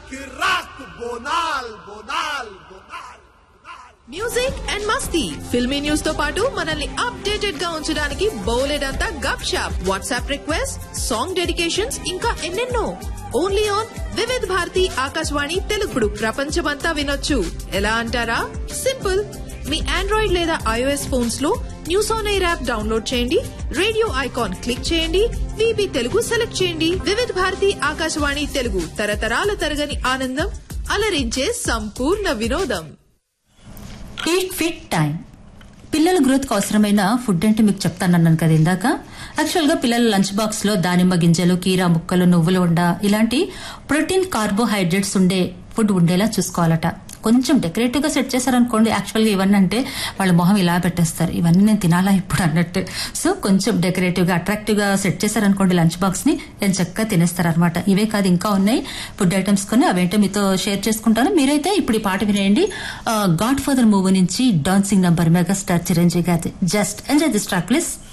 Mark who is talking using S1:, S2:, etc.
S1: కిరాక్ బోనాల్ బోనాల్ బోనాల్
S2: music and మస్తీ filmy news తో పాటు మనల్ని అప్డేటెడ్ గా ఉంచడానికి బోలెడంతా గప్ షాప్ వాట్సాప్ రిక్వెస్ట్ సాంగ్ డెడికేషన్స్ ఇంకా ఎన్నెన్నో ఓన్లీ ఆన్ వివిధ్ భారతి ఆకాశవాణి తెలుగుడు ప్రపంచమంతా వినొచ్చు ఎలా అంటారా సింపుల్ మీ ఆండ్రాయిడ్ లేదా ఐఓఎస్ ఫోన్స్ లో news on air app download చేయండి రేడియో ఐకాన్ క్లిక్ చేయండి విబి తెలుగు సెలెక్ట్ చేయండి వివిధ్ భారతి ఆకాశవాణి తెలుగు తరతరాల తరగని ఆనందం అలరించే సంపూర్ణ వినోదం
S3: ఈట్ ఫిట్ టైం పిల్లల గ్రోత్ కు అవసరమైన ఫుడ్ అంటే మీకు చెప్తానన్నాను కదా ఇందాక యాక్చువల్ గా పిల్లల లంచ్ బాక్స్ లో దానిమ్మ గింజలు కీరా ముక్కలు నువ్వులు ఉండ ఇలాంటి ప్రోటీన్ కార్బోహైడ్రేట్స్ ఉండే ఫుడ్ ఉండేలా చూసుకోవాలట కొంచెం డెకరేటివ్ గా సెట్ చేశారనుకోండి యాక్చువల్ గా ఇవన్నీ అంటే వాళ్ళ మొహం ఇలా పెట్టేస్తారు ఇవన్నీ నేను తినాలా ఇప్పుడు అన్నట్టు సో కొంచెం డెకరేటివ్ గా అట్రాక్టివ్ గా సెట్ చేశారనుకోండి లంచ్ బాక్స్ ని నేను చక్కగా తినేస్తారు అనమాట ఇవే కాదు ఇంకా ఉన్నాయి ఫుడ్ ఐటమ్స్ కొన్ని అవేంటో మీతో షేర్ చేసుకుంటాను మీరైతే ఇప్పుడు ఈ పాట వినేయండి గాడ్ ఫాదర్ మూవీ నుంచి డాన్సింగ్ నంబర్ మెగాస్టార్ చిరంజీవి గారి just enjoy this track please